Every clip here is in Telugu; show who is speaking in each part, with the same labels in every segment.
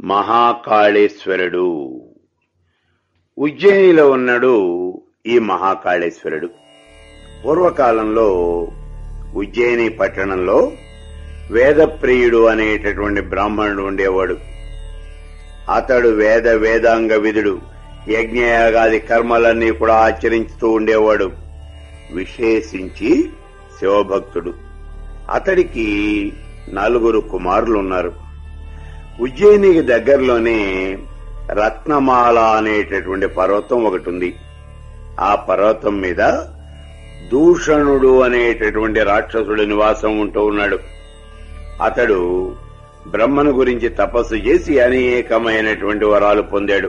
Speaker 1: మహాకాళేశ్వరుడు ఉజ్జయినిలో ఉన్నాడు ఈ మహాకాళేశ్వరుడు పూర్వకాలంలో ఉజ్జయిని పట్టణంలో వేదప్రియుడు అనేటటువంటి బ్రాహ్మణుడు ఉండేవాడు అతడు వేద వేదాంగ విధుడు యజ్ఞయాగాది కర్మలన్నీ కూడా ఆచరిస్తూ ఉండేవాడు విశేషించి శివభక్తుడు అతడికి నలుగురు కుమారులు ఉన్నారు ఉజ్జయినికి దగ్గరలోనే రత్నమాల అనేటటువంటి పర్వతం ఒకటి ఉంది ఆ పర్వతం మీద దూషణుడు అనేటటువంటి రాక్షసుడు నివాసం ఉంటూ ఉన్నాడు అతడు బ్రహ్మను గురించి తపస్సు చేసి అనేకమైనటువంటి వరాలు పొందాడు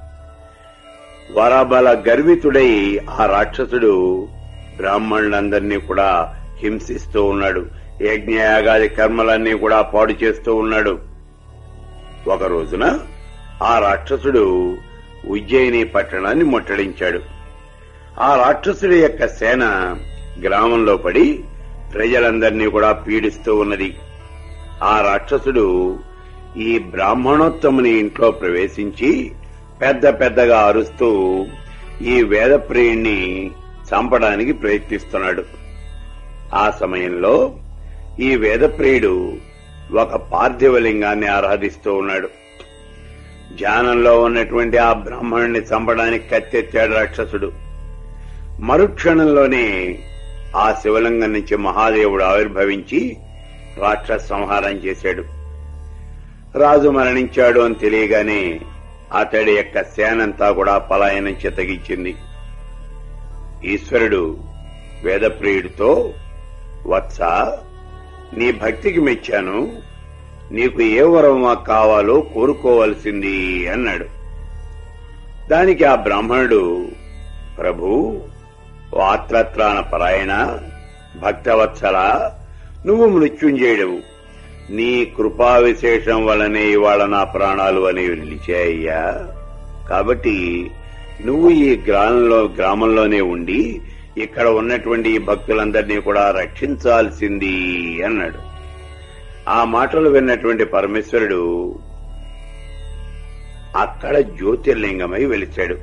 Speaker 1: వరబల గర్వితుడై ఆ రాక్షసుడు బ్రాహ్మణులందరినీ కూడా హింసిస్తూ ఉన్నాడు యజ్ఞయాగాది కర్మలన్నీ కూడా పాడు చేస్తూ ఉన్నాడు ఒక రోజున ఆ రాక్షసుడు ఉజ్జయిని పట్టణాన్ని ముట్టడించాడు ఆ రాక్షసుడి యొక్క సేన గ్రామంలో పడి ప్రజలందరినీ కూడా పీడిస్తూ ఉన్నది ఆ రాక్షసుడు ఈ బ్రాహ్మణోత్తముని ఇంట్లో ప్రవేశించి పెద్ద పెద్దగా అరుస్తూ ఈ వేదప్రియుణ్ణి చంపడానికి ప్రయత్నిస్తున్నాడు ఆ సమయంలో ఈ వేదప్రియుడు ఒక పార్థివలింగాన్ని ఆరాధిస్తూ ఉన్నాడు ధ్యానంలో ఉన్నటువంటి ఆ బ్రాహ్మణుని చంపడానికి కత్తెత్తాడు రాక్షసుడు మరుక్షణంలోనే ఆ శివలింగం నుంచి మహాదేవుడు ఆవిర్భవించి రాక్షస సంహారం చేశాడు రాజు మరణించాడు అని తెలియగానే అతడి యొక్క సేనంతా కూడా పలాయనం చితగించింది ఈశ్వరుడు వేదప్రియుడితో వత్స నీ భక్తికి మెచ్చాను నీకు ఏ వరం కావాలో కోరుకోవలసింది అన్నాడు దానికి ఆ బ్రాహ్మణుడు ప్రభు ఓ ఆత్రత్రాణ పరాయణ భక్తవత్సల నువ్వు మృత్యుంజయుడవు నీ కృపా విశేషం వలనే ఇవాళ నా ప్రాణాలు అనేవి నిలిచాయ్యా కాబట్టి నువ్వు ఈ గ్రామంలో గ్రామంలోనే ఉండి ఇక్కడ ఉన్నటువంటి ఈ భక్తులందరినీ కూడా రక్షించాల్సింది అన్నాడు ఆ మాటలు విన్నటువంటి పరమేశ్వరుడు అక్కడ జ్యోతిర్లింగమై వెలిచాడు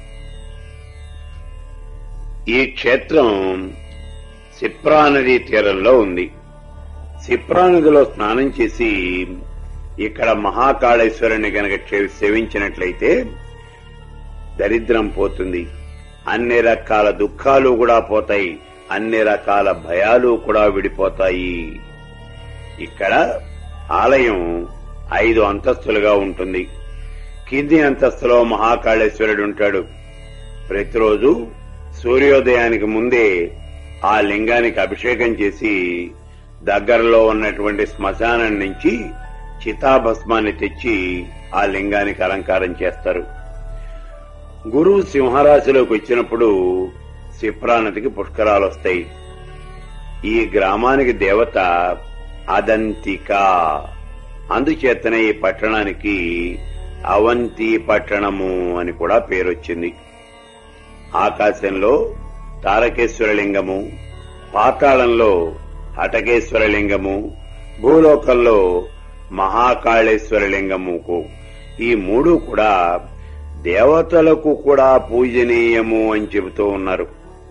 Speaker 1: ఈ క్షేత్రం సిప్రా నదీ తీరంలో ఉంది సిప్రా నదిలో స్నానం చేసి ఇక్కడ మహాకాళేశ్వరుని గనక క్షే- సేవించినట్లయితే దరిద్రం పోతుంది అన్ని రకాల దుఃఖాలు కూడా పోతాయి అన్ని రకాల భయాలు కూడా విడిపోతాయి ఇక్కడ ఆలయం ఐదు అంతస్తులుగా ఉంటుంది కింది అంతస్తులో మహాకాళేశ్వరుడు ఉంటాడు ప్రతిరోజు సూర్యోదయానికి ముందే ఆ లింగానికి అభిషేకం చేసి దగ్గరలో ఉన్నటువంటి శ్మశానం నుంచి చితాభస్మాన్ని తెచ్చి ఆ లింగానికి అలంకారం చేస్తారు గురువు సింహరాశిలోకి వచ్చినప్పుడు సిప్రానదికి పుష్కరాలు వస్తాయి ఈ గ్రామానికి దేవత అదంతిక అందుచేతనే ఈ పట్టణానికి అవంతి పట్టణము అని కూడా పేరొచ్చింది ఆకాశంలో తారకేశ్వరలింగము పాతాళంలో హటకేశ్వరలింగము భూలోకంలో మహాకాళేశ్వరలింగముకు ఈ మూడు కూడా దేవతలకు కూడా పూజనీయము అని చెబుతూ ఉన్నారు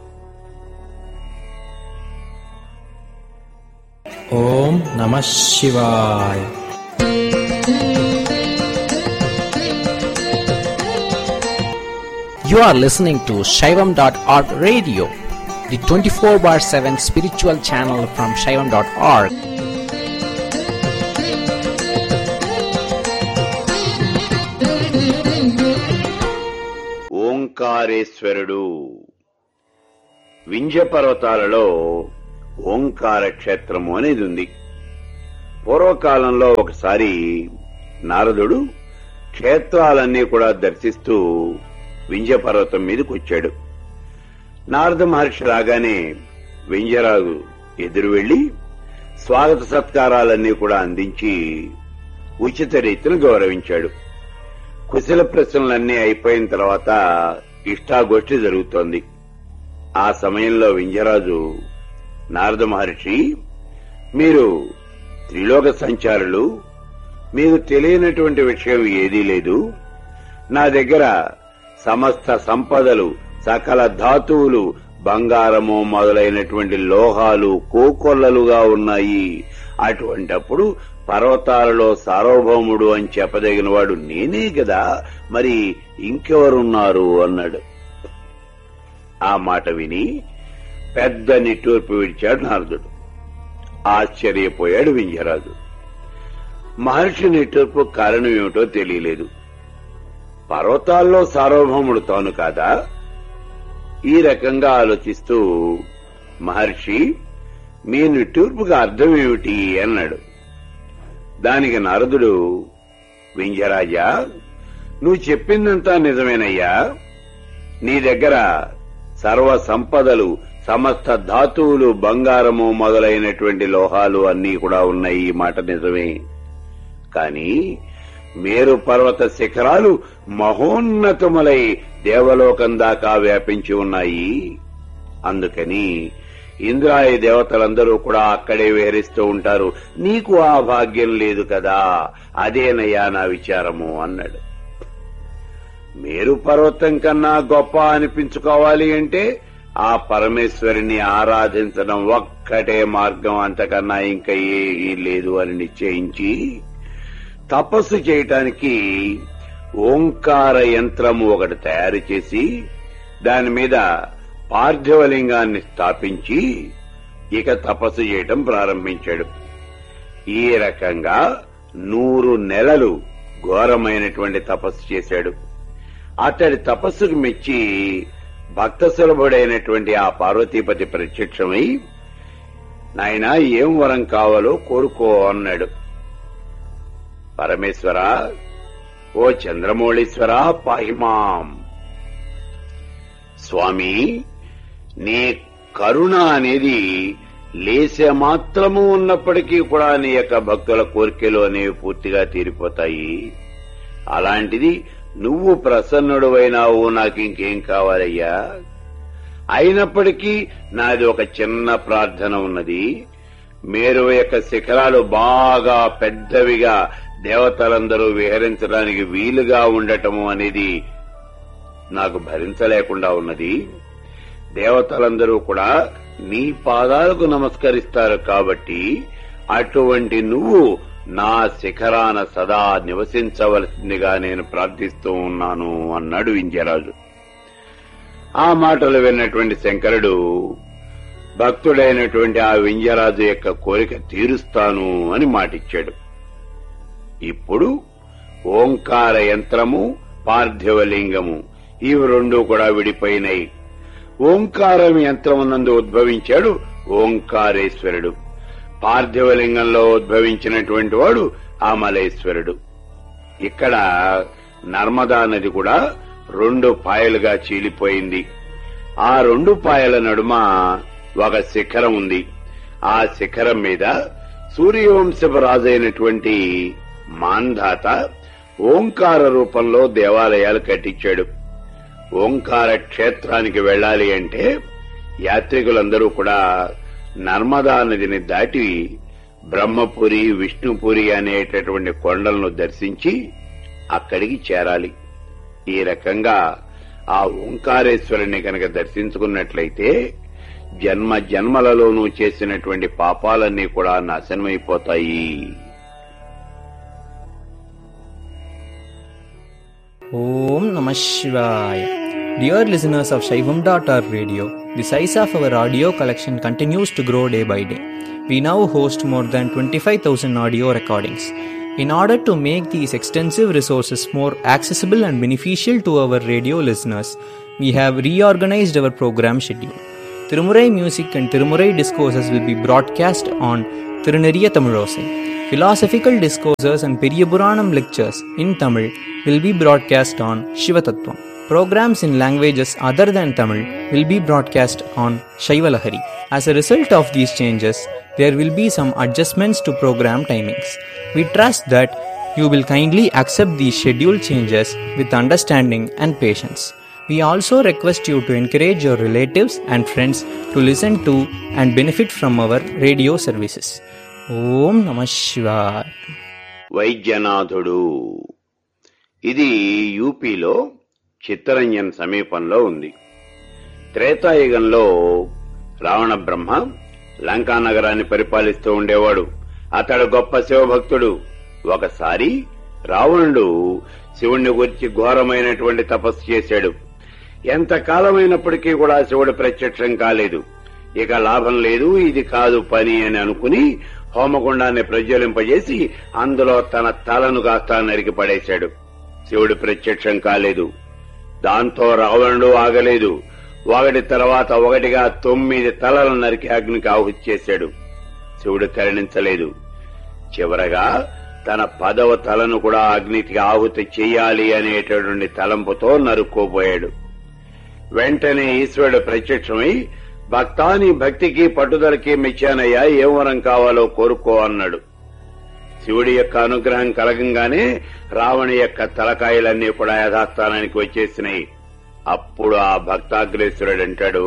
Speaker 2: ఓం నమ శివాయ You are listening to Shaivam.org radio, the 24 bar 7 spiritual channel from Shaivam.org.
Speaker 1: ఓంకారేశ్వరుడు వింజ పర్వతాలలో ఓంకార క్షేత్రము అనేది ఉంది పూర్వకాలంలో ఒకసారి నారదుడు క్షేత్రాలన్నీ కూడా దర్శిస్తూ వింజ పర్వతం మీదకి వచ్చాడు నారద మహర్షి రాగానే వింజరాజు ఎదురు వెళ్లి స్వాగత సత్కారాలన్నీ కూడా అందించి ఉచిత రీతిని గౌరవించాడు కుశల ప్రశ్నలన్నీ అయిపోయిన తర్వాత ఇష్టాగోష్ఠి జరుగుతోంది ఆ సమయంలో వింజరాజు నారద మహర్షి మీరు త్రిలోక సంచారులు మీకు తెలియనటువంటి విషయం ఏదీ లేదు నా దగ్గర సమస్త సంపదలు సకల ధాతువులు బంగారము మొదలైనటువంటి లోహాలు కోకొల్లలుగా ఉన్నాయి అటువంటప్పుడు పర్వతాలలో సార్వభౌముడు అని చెప్పదగిన వాడు నేనే కదా మరి ఇంకెవరున్నారు అన్నాడు ఆ మాట విని పెద్ద నిట్టూర్పు విడిచాడు నారదుడు ఆశ్చర్యపోయాడు వింజరాజు మహర్షి నిట్టూర్పు కారణం ఏమిటో తెలియలేదు పర్వతాల్లో సార్వభౌముడు తాను కాదా ఈ రకంగా ఆలోచిస్తూ మహర్షి మీ నిట్టూర్పుకి అర్థం ఏమిటి అన్నాడు దానికి నారదుడు వింజరాజా నువ్వు చెప్పిందంతా నిజమేనయ్యా నీ దగ్గర సర్వ సంపదలు సమస్త ధాతువులు బంగారము మొదలైనటువంటి లోహాలు అన్నీ కూడా ఉన్నాయి ఈ మాట నిజమే కాని మేరు పర్వత శిఖరాలు మహోన్నతములై దేవలోకం దాకా వ్యాపించి ఉన్నాయి అందుకని ఇంద్రాయ దేవతలందరూ కూడా అక్కడే విహరిస్తూ ఉంటారు నీకు ఆ భాగ్యం లేదు కదా అదేనయ్యా నా విచారము అన్నాడు మేరు పర్వతం కన్నా గొప్ప అనిపించుకోవాలి అంటే ఆ పరమేశ్వరిని ఆరాధించడం ఒక్కటే మార్గం అంతకన్నా ఇంకా ఏ లేదు అని నిశ్చయించి తపస్సు చేయటానికి ఓంకార యంత్రము ఒకటి తయారు చేసి దాని మీద పార్థివలింగాన్ని స్థాపించి ఇక తపస్సు చేయటం ప్రారంభించాడు ఈ రకంగా నూరు నెలలు ఘోరమైనటువంటి తపస్సు చేశాడు అతడి తపస్సుకు మెచ్చి భక్త సులభుడైనటువంటి ఆ పార్వతీపతి ప్రత్యక్షమై నాయన ఏం వరం కావాలో కోరుకో అన్నాడు పరమేశ్వర ఓ చంద్రమౌళీశ్వర పాహిమాం స్వామి నీ కరుణ అనేది లేసే మాత్రము ఉన్నప్పటికీ కూడా నీ యొక్క భక్తుల కోరికలు అనేవి పూర్తిగా తీరిపోతాయి అలాంటిది నువ్వు ప్రసన్నుడువైనావు నాకు ఇంకేం కావాలయ్యా అయినప్పటికీ నాది ఒక చిన్న ప్రార్థన ఉన్నది మేరు యొక్క శిఖరాలు బాగా పెద్దవిగా దేవతలందరూ విహరించడానికి వీలుగా ఉండటము అనేది నాకు భరించలేకుండా ఉన్నది దేవతలందరూ కూడా నీ పాదాలకు నమస్కరిస్తారు కాబట్టి అటువంటి నువ్వు నా శిఖరాన సదా నివసించవలసిందిగా నేను ప్రార్థిస్తూ ఉన్నాను అన్నాడు వింజరాజు ఆ మాటలు విన్నటువంటి శంకరుడు భక్తుడైనటువంటి ఆ వింజరాజు యొక్క కోరిక తీరుస్తాను అని మాటిచ్చాడు ఇప్పుడు ఓంకార యంత్రము పార్థివలింగము ఇవి రెండు కూడా విడిపోయినాయి ఓంకారం యంత్రమునందు ఉద్భవించాడు ఓంకారేశ్వరుడు పార్థివలింగంలో ఉద్భవించినటువంటి వాడు అమలేశ్వరుడు ఇక్కడ నర్మదా నది కూడా రెండు పాయలుగా చీలిపోయింది ఆ రెండు పాయల నడుమ ఒక శిఖరం ఉంది ఆ శిఖరం మీద సూర్యవంశపు రాజైనటువంటి మాంధాత ఓంకార రూపంలో దేవాలయాలు కట్టించాడు ఓంకార క్షేత్రానికి వెళ్ళాలి అంటే యాత్రికులందరూ కూడా నర్మదా నదిని దాటి బ్రహ్మపురి విష్ణుపురి అనేటటువంటి కొండలను దర్శించి అక్కడికి చేరాలి ఈ రకంగా ఆ ఓంకారేశ్వరుని కనుక దర్శించుకున్నట్లయితే జన్మ జన్మలలోనూ చేసినటువంటి పాపాలన్నీ కూడా నాశనమైపోతాయి
Speaker 3: Om Namah Shivaya. Dear listeners of Shaivam.org radio, the size of our audio collection continues to grow day by day. We now host more than 25,000 audio recordings. In order to make these extensive resources more accessible and beneficial to our radio listeners, we have reorganized our program schedule. Tirumurai music and Tirumurai discourses will be broadcast on Tiruneriya Tamilosai. Philosophical discourses and Periyapuranam lectures in Tamil will be broadcast on Shivatattvam. Programs in languages other than Tamil will be broadcast on Shaivalahari. As a result of these changes, there will be some adjustments to program timings. We trust that you will kindly accept these schedule changes with understanding and patience. We also request you to encourage your relatives and friends to listen to and benefit from our radio services. Om Namah Shivaya.
Speaker 1: వైద్యనాథుడు ఇది యూపీలో చిత్తరంజన్ సమీపంలో ఉంది త్రేతాయుగంలో రావణ బ్రహ్మ లంకా నగరాన్ని పరిపాలిస్తూ ఉండేవాడు అతడు గొప్ప శివభక్తుడు ఒకసారి రావణుడు శివుణ్ణి గురించి ఘోరమైనటువంటి తపస్సు చేశాడు ఎంత కాలమైనప్పటికీ కూడా శివుడు ప్రత్యక్షం కాలేదు ఇక లాభం లేదు ఇది కాదు పని అని అనుకుని హోమగుండాన్ని ప్రజ్వలింపజేసి అందులో తన తలను కాస్త నరికి పడేశాడు శివుడు ప్రత్యక్షం కాలేదు దాంతో రావణుడు ఆగలేదు ఒకటి తర్వాత ఒకటిగా తొమ్మిది తలలను నరికి అగ్నికి ఆహుతి చేశాడు శివుడు కరుణించలేదు చివరగా తన పదవ తలను కూడా అగ్నికి ఆహుతి చెయ్యాలి అనేటటువంటి తలంపుతో నరుక్కోపోయాడు వెంటనే ఈశ్వరుడు ప్రత్యక్షమై భక్తాని భక్తికి పట్టుదలకి మెచ్చానయ్యా ఏం వరం కావాలో కోరుకో అన్నాడు శివుడి యొక్క అనుగ్రహం కలగంగానే రావణి యొక్క తలకాయలన్నీ కూడా యథాస్థానానికి వచ్చేసినాయి అప్పుడు ఆ భక్తాగ్రేశ్వరుడు అంటాడు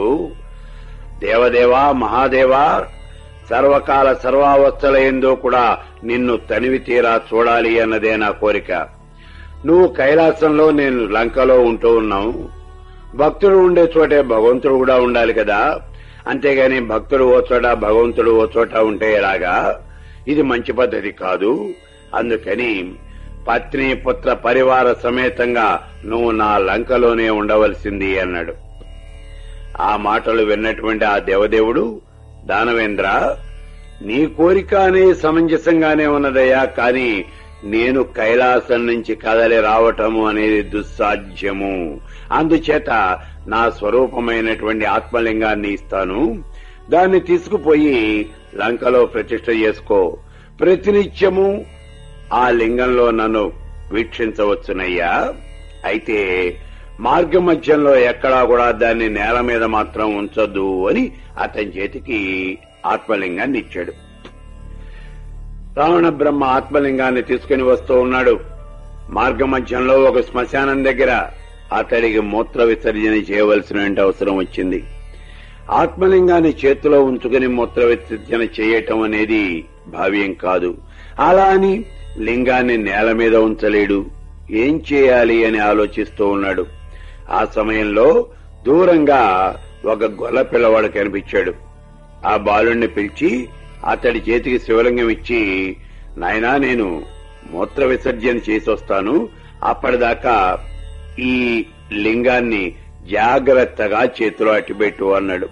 Speaker 1: దేవదేవా మహాదేవా సర్వకాల సర్వావస్థల ఎందో కూడా నిన్ను తనివి తీరా చూడాలి అన్నదే నా కోరిక నువ్వు కైలాసంలో నేను లంకలో ఉంటూ ఉన్నావు భక్తుడు ఉండే చోటే భగవంతుడు కూడా ఉండాలి కదా అంతేగాని భక్తుడు ఓ చోట భగవంతుడు ఓ చోట ఉంటే ఎలాగా ఇది మంచి పద్ధతి కాదు అందుకని పత్ని పుత్ర పరివార సమేతంగా నువ్వు నా లంకలోనే ఉండవలసింది అన్నాడు ఆ మాటలు విన్నటువంటి ఆ దేవదేవుడు దానవేంద్ర నీ కోరిక అనే సమంజసంగానే ఉన్నదయ్యా కాని నేను కైలాసం నుంచి కదలి రావటము అనేది దుస్సాధ్యము అందుచేత నా స్వరూపమైనటువంటి ఆత్మలింగాన్ని ఇస్తాను దాన్ని తీసుకుపోయి లంకలో ప్రతిష్ఠ చేసుకో ప్రతినిత్యము ఆ లింగంలో నన్ను వీక్షించవచ్చునయ్యా అయితే మార్గ మధ్యంలో ఎక్కడా కూడా దాన్ని నేల మీద మాత్రం ఉంచొద్దు అని అతని చేతికి ఆత్మలింగాన్ని ఇచ్చాడు రావణ బ్రహ్మ ఆత్మలింగాన్ని తీసుకుని వస్తూ ఉన్నాడు మార్గ మధ్యంలో ఒక శ్మశానం దగ్గర అతడికి మూత్ర విసర్జన చేయవలసిన అవసరం వచ్చింది ఆత్మలింగాన్ని చేతిలో ఉంచుకుని మూత్ర విసర్జన చేయటం అనేది భావ్యం కాదు అలా అని లింగాన్ని నేల మీద ఉంచలేడు ఏం చేయాలి అని ఆలోచిస్తూ ఉన్నాడు ఆ సమయంలో దూరంగా ఒక గొల్ల పిల్లవాడు కనిపించాడు ఆ బాలుణ్ణి పిలిచి అతడి చేతికి శివలింగం ఇచ్చి నాయనా నేను మూత్ర విసర్జన చేసి వస్తాను అప్పటిదాకా ఈ లింగాన్ని జాగ్రత్తగా చేతిలో అట్టిపెట్టు అన్నాడు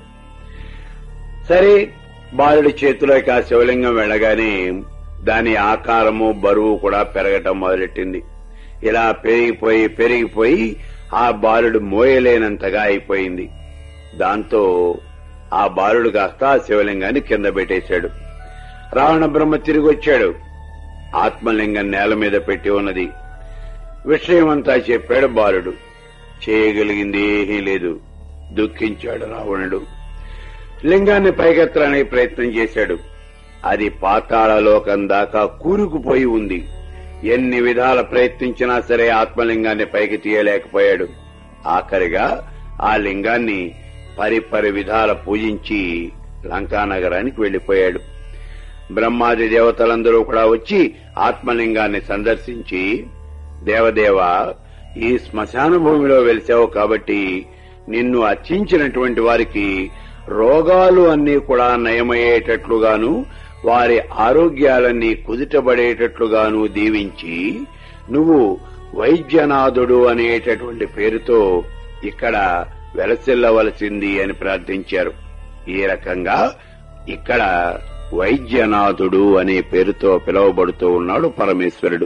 Speaker 1: సరే బాలుడి చేతిలోకి ఆ శివలింగం వెళ్ళగానే దాని ఆకారము బరువు కూడా పెరగటం మొదలెట్టింది ఇలా పెరిగిపోయి పెరిగిపోయి ఆ బాలుడు మోయలేనంతగా అయిపోయింది దాంతో ఆ బాలుడు కాస్త ఆ శివలింగాన్ని కింద పెట్టేశాడు రావణ బ్రహ్మ తిరిగి వచ్చాడు ఆత్మలింగం నేల మీద పెట్టి ఉన్నది విషయమంతా చెప్పాడు బాలుడు చేయగలిగింది ఏమీ లేదు దుఃఖించాడు రావణుడు లింగాన్ని పైకెత్తడానికి ప్రయత్నం చేశాడు అది పాతాళలోకం దాకా కూరుకుపోయి ఉంది ఎన్ని విధాల ప్రయత్నించినా సరే ఆత్మలింగాన్ని పైకి తీయలేకపోయాడు ఆఖరిగా ఆ లింగాన్ని పరిపరి విధాల పూజించి లంకానగరానికి వెళ్లిపోయాడు బ్రహ్మాది దేవతలందరూ కూడా వచ్చి ఆత్మలింగాన్ని సందర్శించి దేవదేవ ఈ శ్మశాన భూమిలో వెలిసావు కాబట్టి నిన్ను అర్చించినటువంటి వారికి రోగాలు అన్నీ కూడా నయమయ్యేటట్లుగాను వారి ఆరోగ్యాలన్నీ కుదుటబడేటట్లుగాను దీవించి నువ్వు వైద్యనాథుడు అనేటటువంటి పేరుతో ఇక్కడ వెలసిల్లవలసింది అని ప్రార్థించారు ఈ రకంగా ఇక్కడ వైద్యనాథుడు అనే పేరుతో పిలువబడుతూ ఉన్నాడు పరమేశ్వరుడు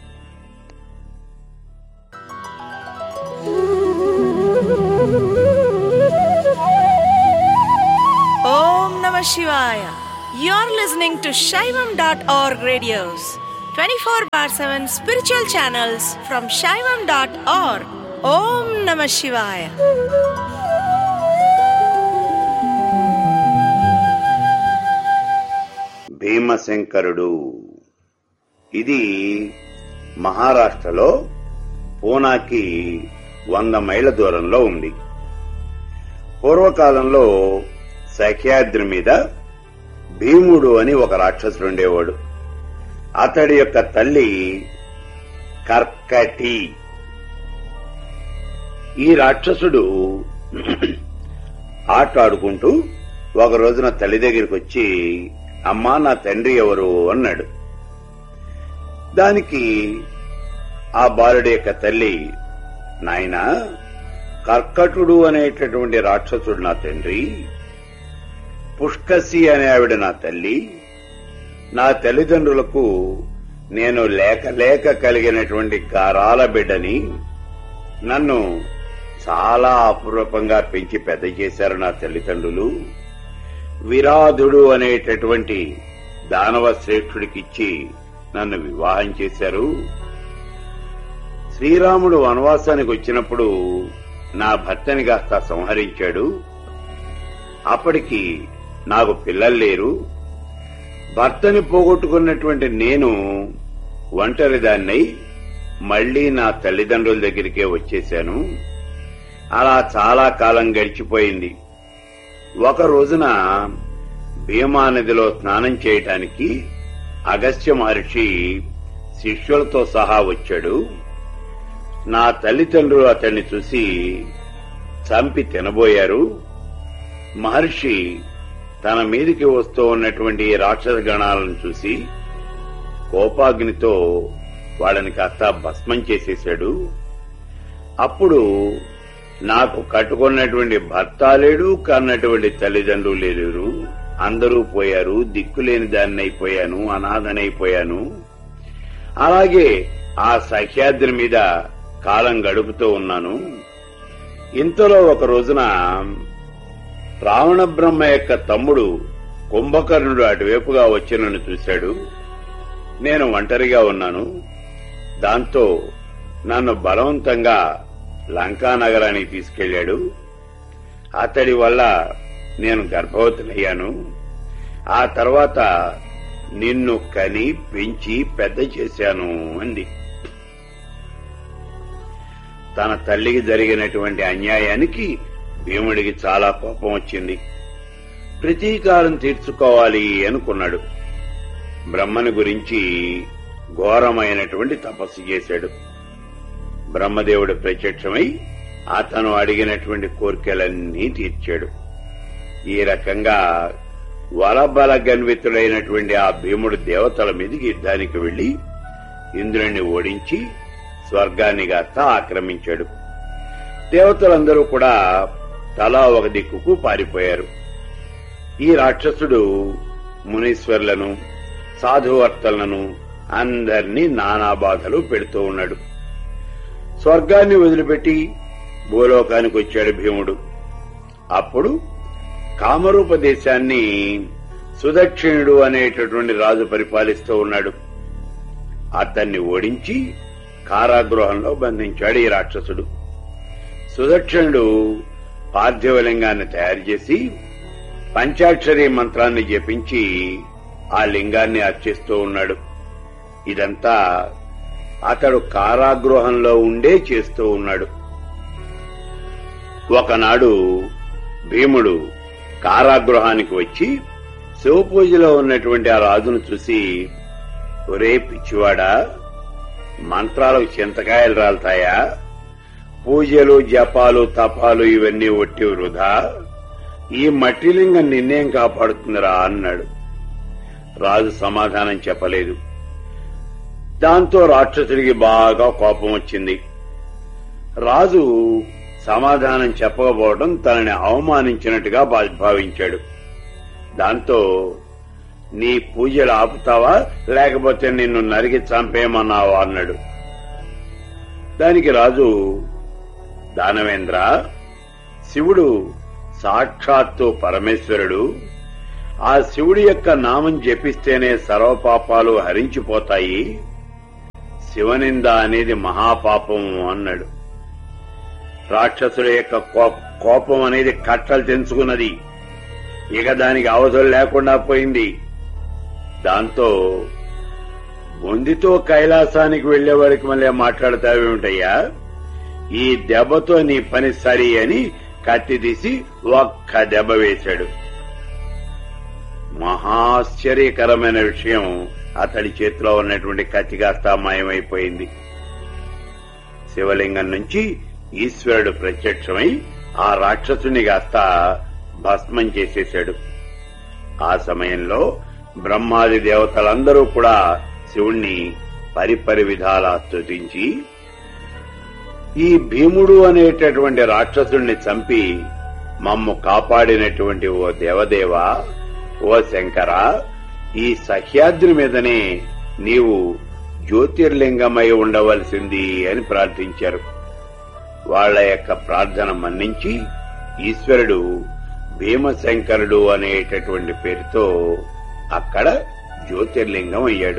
Speaker 4: Om Namah Shivaya. You're listening to Shaivam.org radios, 24 bar 7 spiritual channels from Shaivam.org. Om Namah Shivaya.
Speaker 1: భీమశంకరుడు ఇది మహారాష్ట్రలో పూనాకి వంద మైళ్ళ దూరంలో ఉంది పూర్వకాలంలో సఖ్యాద్రి మీద భీముడు అని ఒక రాక్షసుడు ఉండేవాడు అతడి యొక్క తల్లి కర్కటి ఈ రాక్షసుడు ఆట ఆడుకుంటూ ఒక రోజున తల్లి దగ్గరికి వచ్చి అమ్మా నా తండ్రి ఎవరు అన్నాడు దానికి ఆ బాలుడి యొక్క తల్లి నాయనా కర్కటుడు అనేటటువంటి రాక్షసుడు నా తండ్రి పుష్కసి అనే ఆవిడ నా తల్లి నా తల్లిదండ్రులకు నేను లేక లేక కలిగినటువంటి గారాల బిడ్డని నన్ను చాలా అపురూపంగా పెంచి పెద్ద చేశారు నా తల్లిదండ్రులు విరాధుడు అనేటటువంటి దానవ శ్రేష్ఠుడికిచ్చి నన్ను వివాహం చేశారు శ్రీరాముడు వనవాసానికి వచ్చినప్పుడు నా భర్తని కాస్త సంహరించాడు అప్పటికి నాకు పిల్లలు లేరు భర్తని పోగొట్టుకున్నటువంటి నేను ఒంటరిదాన్నై మళ్లీ నా తల్లిదండ్రుల దగ్గరికే వచ్చేశాను అలా చాలా కాలం గడిచిపోయింది ఒక రోజున భీమా నదిలో స్నానం చేయటానికి అగస్త్య మహర్షి శిష్యులతో సహా వచ్చాడు నా తల్లిదండ్రులు అతన్ని చూసి చంపి తినబోయారు మహర్షి తన మీదికి వస్తూ ఉన్నటువంటి ఈ రాక్షస గణాలను చూసి కోపాగ్నితో వాళ్ళని కాస్త భస్మం చేసేశాడు అప్పుడు నాకు కట్టుకున్నటువంటి భర్త లేడు కన్నటువంటి తల్లిదండ్రులు లేరు అందరూ పోయారు దిక్కులేని దాన్ని అయిపోయాను అనాథనైపోయాను అలాగే ఆ సహ్యాద్రి మీద కాలం గడుపుతూ ఉన్నాను ఇంతలో ఒక రోజున రావణ బ్రహ్మ యొక్క తమ్ముడు కుంభకర్ణుడు అటువైపుగా వచ్చి నన్ను చూశాడు నేను ఒంటరిగా ఉన్నాను దాంతో నన్ను బలవంతంగా లంకా నగరానికి తీసుకెళ్లాడు అతడి వల్ల నేను గర్భవతినయ్యాను ఆ తర్వాత నిన్ను కని పెంచి పెద్ద చేశాను అంది తన తల్లికి జరిగినటువంటి అన్యాయానికి భీముడికి చాలా కోపం వచ్చింది ప్రతీకారం తీర్చుకోవాలి అనుకున్నాడు బ్రహ్మని గురించి ఘోరమైనటువంటి తపస్సు చేశాడు బ్రహ్మదేవుడు ప్రత్యక్షమై అతను అడిగినటువంటి కోరికలన్నీ తీర్చాడు ఈ రకంగా వలబల గన్వితుడైనటువంటి ఆ భీముడు దేవతల మీదకి యుద్ధానికి వెళ్లి ఇంద్రుణ్ణి ఓడించి స్వర్గాన్ని గాస్త ఆక్రమించాడు దేవతలందరూ కూడా తలా ఒక దిక్కుకు పారిపోయారు ఈ రాక్షసుడు మునీశ్వర్లను సాధువర్తలను అందర్నీ నానా బాధలు పెడుతూ ఉన్నాడు స్వర్గాన్ని వదిలిపెట్టి భూలోకానికి వచ్చాడు భీముడు అప్పుడు కామరూప దేశాన్ని సుదక్షిణుడు అనేటటువంటి రాజు పరిపాలిస్తూ ఉన్నాడు అతన్ని ఓడించి కారాగృహంలో బంధించాడు ఈ రాక్షసుడు సుదక్షిణుడు పార్థివలింగాన్ని తయారు చేసి పంచాక్షరి మంత్రాన్ని జపించి ఆ లింగాన్ని అర్చిస్తూ ఉన్నాడు ఇదంతా అతడు కారాగృహంలో ఉండే చేస్తూ ఉన్నాడు ఒకనాడు భీముడు కారాగృహానికి వచ్చి శివపూజలో ఉన్నటువంటి ఆ రాజును చూసి ఒరే పిచ్చివాడా మంత్రాలకు చింతకాయలు రాలుతాయా పూజలు జపాలు తపాలు ఇవన్నీ ఒట్టి వృధా ఈ మట్టిలింగం నిన్నేం కాపాడుతుందిరా అన్నాడు రాజు సమాధానం చెప్పలేదు దాంతో రాక్షసుడికి బాగా కోపం వచ్చింది రాజు సమాధానం చెప్పకపోవడం తనని అవమానించినట్టుగా భా- భావించాడు దాంతో నీ పూజలు ఆపుతావా లేకపోతే నిన్ను నరికి చంపేయమన్నావా అన్నాడు దానికి రాజు దానవేంద్ర శివుడు సాక్షాత్తు పరమేశ్వరుడు ఆ శివుడి యొక్క నామం జపిస్తేనే సర్వపాపాలు హరించిపోతాయి శివనింద అనేది మహాపాపం అన్నాడు రాక్షసుల యొక్క కో- కోపం అనేది కట్టలు తెంచుకున్నది ఇక దానికి అవసరం లేకుండా పోయింది దాంతో బొందితో కైలాసానికి వెళ్లే వరకు మళ్ళీ మాట్లాడతావేమిటయ్యా ఈ దెబ్బతో నీ పని సరి అని కత్తి తీసి ఒక్క దెబ్బ వేశాడు మహాశ్చర్యకరమైన విషయం అతడి చేతిలో ఉన్నటువంటి కత్తి కాస్త మాయమైపోయింది శివలింగం నుంచి ఈశ్వరుడు ప్రత్యక్షమై ఆ రాక్షసుని కాస్త భస్మం చేసేశాడు ఆ సమయంలో బ్రహ్మాది దేవతలందరూ కూడా శివుణ్ణి పరిపరి విధాలా స్తుతించి ఈ భీముడు అనేటటువంటి రాక్షసుణ్ణి చంపి మమ్ము కాపాడినటువంటి ఓ దేవదేవ ఓ శంకర ఈ సహ్యాద్రి మీదనే నీవు జ్యోతిర్లింగమై ఉండవలసింది అని ప్రార్థించారు వాళ్ళ యొక్క ప్రార్థన మన్నించి ఈశ్వరుడు భీమశంకరుడు అనేటటువంటి పేరుతో అక్కడ జ్యోతిర్లింగం అయ్యాడు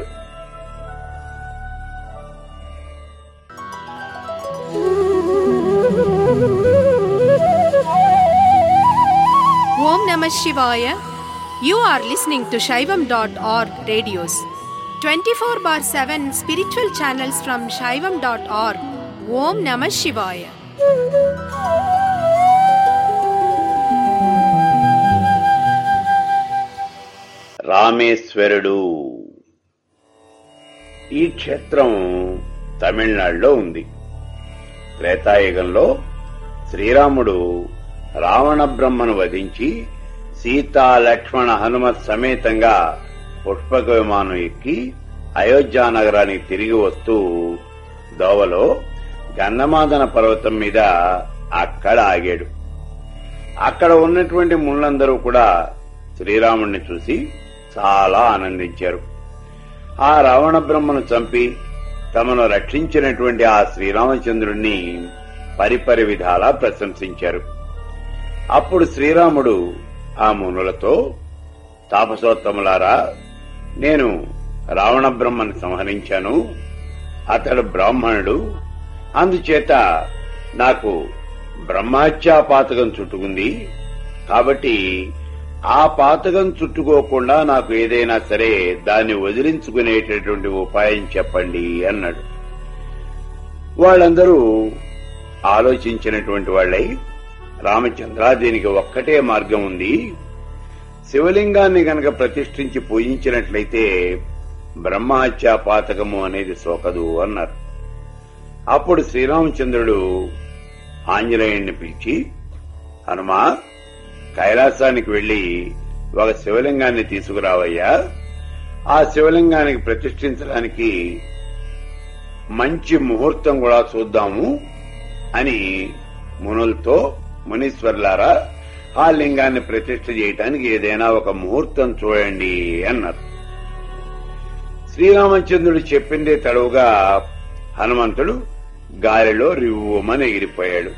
Speaker 4: Om Namah Shivaya. You are listening to Shaivam.org radios. 24 bar 7 spiritual channels from Shaivam.org. Om Namah Shivaya.
Speaker 1: రామేశ్వరుడు ఈ క్షేత్రం తమిళనాడులో ఉంది త్రేతాయుగంలో శ్రీరాముడు రావణ బ్రహ్మను వధించి సీతా లక్ష్మణ హనుమత్ సమేతంగా పుష్పక విమానం ఎక్కి అయోధ్య నగరానికి తిరిగి వస్తూ దోవలో గంధమాదన పర్వతం మీద అక్కడ ఆగాడు అక్కడ ఉన్నటువంటి ముళ్ళందరూ కూడా శ్రీరాముణ్ణి చూసి చాలా ఆనందించారు ఆ రావణ బ్రహ్మను చంపి తమను రక్షించినటువంటి ఆ శ్రీరామచంద్రుణ్ణి పరిపరి విధాలా ప్రశంసించారు అప్పుడు శ్రీరాముడు ఆ మునులతో తాపసోత్తములారా నేను రావణ బ్రహ్మను సంహరించాను అతడు బ్రాహ్మణుడు అందుచేత నాకు బ్రహ్మహత్యా పాతకం చుట్టుకుంది కాబట్టి ఆ పాతకం చుట్టుకోకుండా నాకు ఏదైనా సరే దాన్ని వదిలించుకునేటటువంటి ఉపాయం చెప్పండి అన్నాడు వాళ్ళందరూ ఆలోచించినటువంటి వాళ్ళై రామచంద్ర దీనికి ఒక్కటే మార్గం ఉంది శివలింగాన్ని గనక ప్రతిష్ఠించి పూజించినట్లయితే బ్రహ్మహత్యా పాతకము అనేది సోకదు అన్నారు అప్పుడు శ్రీరామచంద్రుడు ఆంజనేయుణ్ణి పిలిచి హనుమా కైలాసానికి వెళ్లి ఒక శివలింగాన్ని తీసుకురావయ్యా ఆ శివలింగానికి ప్రతిష్ఠించడానికి మంచి ముహూర్తం కూడా చూద్దాము అని మునులతో మునీశ్వర్లారా ఆ లింగాన్ని ప్రతిష్ఠ చేయటానికి ఏదైనా ఒక ముహూర్తం చూడండి అన్నారు శ్రీరామచంద్రుడు చెప్పిందే తడవుగా హనుమంతుడు గాలిలో రివ్వుమని ఎగిరిపోయాడు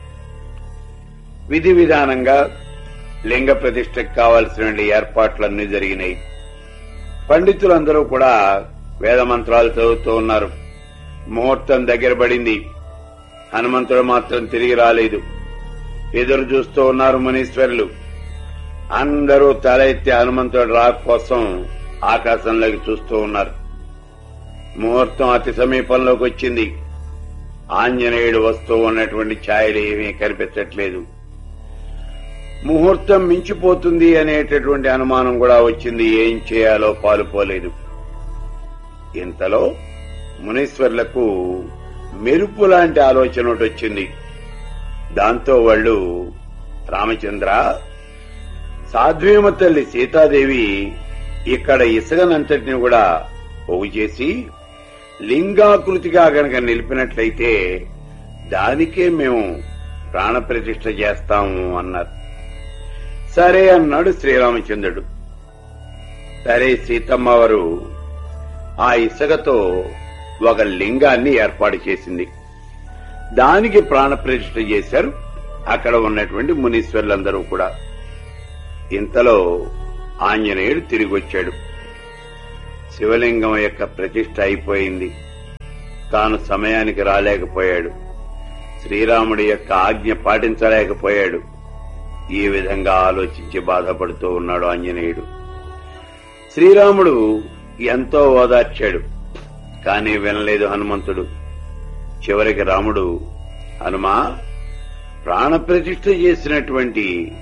Speaker 1: విధి విధానంగా లింగ ప్రతిష్టకు కావలసిన ఏర్పాట్లన్నీ జరిగినాయి పండితులందరూ కూడా వేద మంత్రాలు చదువుతూ ఉన్నారు ముహూర్తం దగ్గర పడింది హనుమంతుడు మాత్రం తిరిగి రాలేదు ఎదురు చూస్తూ ఉన్నారు మునీశ్వరులు అందరూ తల ఎత్తి హనుమంతుడు రాక కోసం ఆకాశంలోకి చూస్తూ ఉన్నారు ముహూర్తం అతి సమీపంలోకి వచ్చింది ఆంజనేయుడు వస్తూ ఉన్నటువంటి ఛాయలు ఏమీ కనిపించట్లేదు ముహూర్తం మించిపోతుంది అనేటటువంటి అనుమానం కూడా వచ్చింది ఏం చేయాలో పాలుపోలేదు ఇంతలో మునీశ్వర్లకు మెరుపు లాంటి ఆలోచన ఒకటి వచ్చింది దాంతో వాళ్ళు రామచంద్ర సాధ్వీమ తల్లి సీతాదేవి ఇక్కడ ఇసుకనంతటిని కూడా పోగు చేసి లింగాకృతిగా గనక నిలిపినట్లయితే దానికే మేము ప్రాణప్రతిష్ఠ చేస్తాము అన్నారు సరే అన్నాడు శ్రీరామచంద్రుడు సరే సీతమ్మ వారు ఆ ఇసుకతో ఒక లింగాన్ని ఏర్పాటు చేసింది దానికి ప్రాణప్రతిష్ఠ చేశారు అక్కడ ఉన్నటువంటి మునీశ్వర్లందరూ కూడా ఇంతలో ఆంజనేయుడు తిరిగి వచ్చాడు శివలింగం యొక్క ప్రతిష్ఠ అయిపోయింది తాను సమయానికి రాలేకపోయాడు శ్రీరాముడి యొక్క ఆజ్ఞ పాటించలేకపోయాడు ఈ విధంగా ఆలోచించి బాధపడుతూ ఉన్నాడు ఆంజనేయుడు శ్రీరాముడు ఎంతో ఓదార్చాడు కానీ వినలేదు హనుమంతుడు చివరికి రాముడు హనుమా ప్రాణప్రతిష్ఠ చేసినటువంటి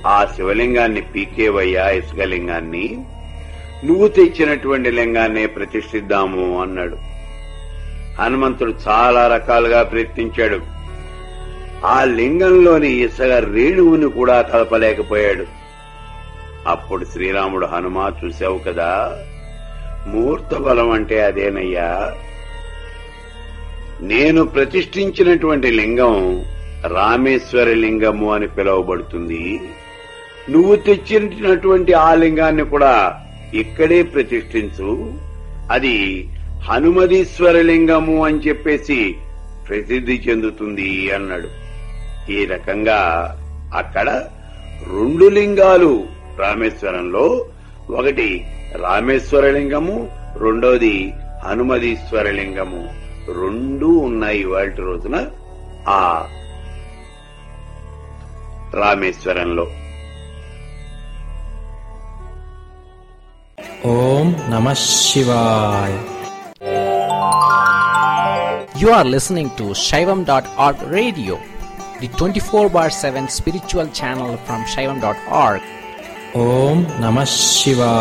Speaker 1: ఆ శివలింగాన్ని పీకేవయ్యా ఇసుకలింగాన్ని నువ్వు తెచ్చినటువంటి లింగాన్నే ప్రతిష్ఠిద్దాము అన్నాడు హనుమంతుడు చాలా రకాలుగా ప్రయత్నించాడు ఆ లింగంలోని ఇసుక రేణువుని కూడా కలపలేకపోయాడు అప్పుడు శ్రీరాముడు హనుమా చూశావు కదా మూర్త బలం అంటే అదేనయ్యా నేను ప్రతిష్ఠించినటువంటి లింగం రామేశ్వర లింగము అని పిలువబడుతుంది నువ్వు తెచ్చినటువంటి ఆ లింగాన్ని కూడా ఇక్కడే ప్రతిష్ఠించు అది హనుమదీశ్వర లింగము అని చెప్పేసి ప్రసిద్ధి చెందుతుంది అన్నాడు ఈ రకంగా అక్కడ రెండు లింగాలు రామేశ్వరంలో ఒకటి రామేశ్వర లింగము రెండోది హనుమదీశ్వర లింగము రెండు ఉన్నాయి ఇవాళ రోజున ఆ రామేశ్వరంలో
Speaker 3: ఓం నమ శివాయ
Speaker 2: You are listening to Shaivam.org radio, the 24 bar 7 spiritual channel from Shaivam.org.
Speaker 3: ఓం నమ శివాయ